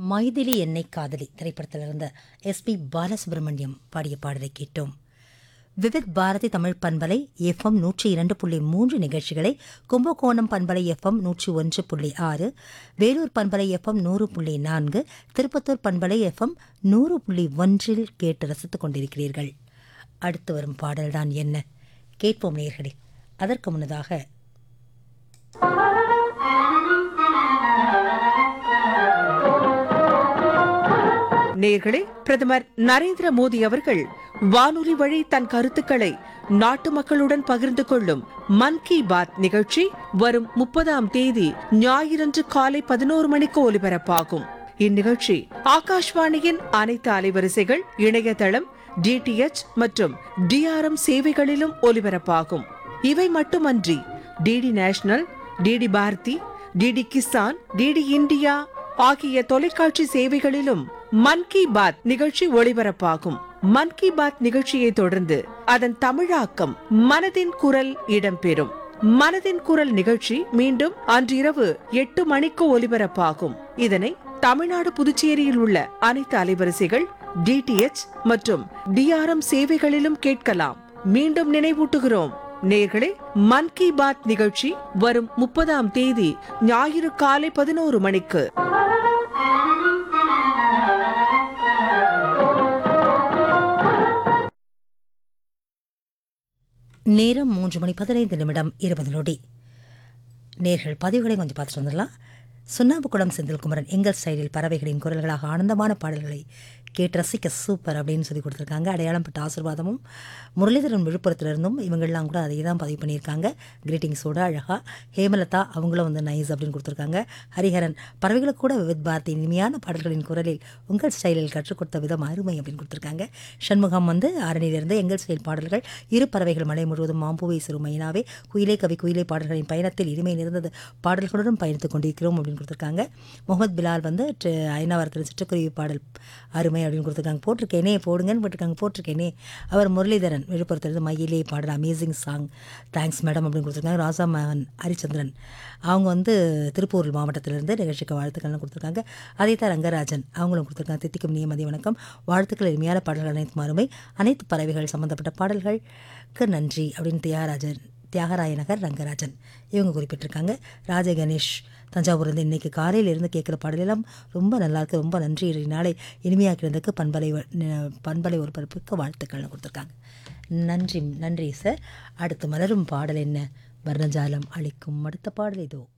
மைதிலி என்னை காதலி திரைப்படத்தில் இருந்த எஸ்பி பாலசுப்ரமணியம் பாடிய பாடலை கேட்டோம் விவித் பாரதி தமிழ் பண்பலை எஃப்எம் நூற்றி இரண்டு புள்ளி மூன்று நிகழ்ச்சிகளை கும்பகோணம் பண்பலை எஃப்எம் நூற்றி ஒன்று புள்ளி ஆறு வேலூர் பண்பலை எஃப்எம் நூறு புள்ளி நான்கு திருப்பத்தூர் பண்பலை எஃப்எம் நூறு புள்ளி ஒன்றில் கேட்டு ரசித்துக் கொண்டிருக்கிறீர்கள் அடுத்து வரும் பாடல்தான் என்ன கேட்போம் நேர்களே அதற்கு முன்னதாக நேர்களே பிரதமர் நரேந்திர மோடி அவர்கள் வானொலி வழி தன் கருத்துக்களை நாட்டு மக்களுடன் பகிர்ந்து கொள்ளும் மன் கி பாத் நிகழ்ச்சி வரும் முப்பதாம் தேதி ஞாயிறன்று காலை பதினோரு மணிக்கு ஒலிபரப்பாகும் இந்நிகழ்ச்சி ஆகாஷ்வாணியின் அனைத்து அலைவரிசைகள் இணையதளம் டிடிஎச் மற்றும் டிஆர்எம் சேவைகளிலும் ஒலிபரப்பாகும் இவை மட்டுமன்றி DD national DD Bharati DD Kisan DD India ஆகிய தொலைக்காட்சி சேவைகளிலும் மன் கி பாத் நிகழ்ச்சி ஒளிபரப்பாகும் மன் கி பாத் நிகழ்ச்சியை தொடர்ந்து அதன் தமிழாக்கம் மனதின் குரல் இடம்பெறும் மனதின் குரல் நிகழ்ச்சி மீண்டும் அன்றிரவு எட்டு மணிக்கு ஒலிபரப்பாகும் இதனை தமிழ்நாடு புதுச்சேரியில் உள்ள அனைத்து அலைவரிசைகள் டிடிஎச் மற்றும் டிஆர்எம் சேவைகளிலும் கேட்கலாம் மீண்டும் நினைவூட்டுகிறோம் நேர்களே மன் கி பாத் நிகழ்ச்சி வரும் முப்பதாம் தேதி ஞாயிறு காலை பதினோரு மணிக்கு நேரம் மூன்று மணி பதினைந்து நிமிடம் இருபது நொடி நேர்கள் பதிவுகளை கொஞ்சம் பார்த்துட்டு வந்துடலாம் சுண்ணாம்புக்குளம் செந்தில்குமரன் எங்கள் ஸ்டைலில் பறவைகளின் குரல்களாக ஆனந்தமான பாடல்களை கேட்டு ரசிக்க சூப்பர் அப்படின்னு சொல்லி கொடுத்துருக்காங்க அடையாளம் பட்ட ஆசிர்வாதமும் முரளிதரன் விழுப்புரத்திலிருந்தும் இவங்கெல்லாம் கூட அதை தான் பதிவு பண்ணியிருக்காங்க கிரீட்டிங்ஸோட அழகாக ஹேமலதா அவங்களும் வந்து நைஸ் அப்படின்னு கொடுத்துருக்காங்க ஹரிஹரன் பறவைகளுக்கு கூட விவித் பாரதி இனிமையான பாடல்களின் குரலில் உங்கள் ஸ்டைலில் கற்றுக் கொடுத்த விதம் அருமை அப்படின்னு கொடுத்துருக்காங்க சண்முகம் வந்து ஆரணியிலிருந்து எங்கள் ஸ்டைல் பாடல்கள் இரு பறவைகள் மலை முழுவதும் மாம்பூவை சிறு மைனாவே குயிலே கவி குயிலே பாடல்களின் பயணத்தில் இனிமை நிறைந்தது பாடல்களுடன் பயணித்துக் கொண்டிருக்கிறோம் அப்படின்னு கொடுத்துருக்காங்க முகமது பிலால் வந்து ட- ஐநாவரத்தில் சிட்டுக்குருவி பாடல் அருமை அப்படின்னு கொடுத்துருக்காங்க போட்டிருக்கேனே போடுங்கன்னு போட்டிருக்காங்க போட்டிருக்கேனே அவர் முரளிதரன் விழுப்புரத்திலிருந்து மயிலே பாடல் அமேசிங் சாங் தேங்க்ஸ் மேடம் அப்படின்னு கொடுத்துருக்காங்க ராசா மகன் ஹரிச்சந்திரன் அவங்க வந்து திருப்பூர் மாவட்டத்திலிருந்து நிகழ்ச்சிக்கு வாழ்த்துக்கள்னு கொடுத்துருக்காங்க அதே தான் ரங்கராஜன் அவங்களும் கொடுத்துருக்காங்க தித்திக்கும் நியமதி வணக்கம் வாழ்த்துக்கள் எளிமையான பாடல்கள் அனைத்து மாறுமை அனைத்து பறவைகள் சம்பந்தப்பட்ட பாடல்களுக்கு நன்றி அப்படின்னு தியாகராஜன் தியாகராய நகர் ரங்கராஜன் இவங்க குறிப்பிட்டிருக்காங்க ராஜ கணேஷ் தஞ்சாவூர்லேருந்து இன்னைக்கு காலையில இருந்து கேட்குற பாடலெல்லாம் ரொம்ப நல்லா இருக்கு ரொம்ப நன்றி இன்றைய நாளை இனிமையாக்கிறதுக்கு பண்பலை வ- ந- பண்பலை ஒரு பரப்புக்கு வாழ்த்துக்கள்னு கொடுத்துருக்காங்க நன்றி நன்றி சார் அடுத்து மலரும் பாடல் என்ன வர்ணஜாலம் அளிக்கும் அடுத்த பாடல் இதோ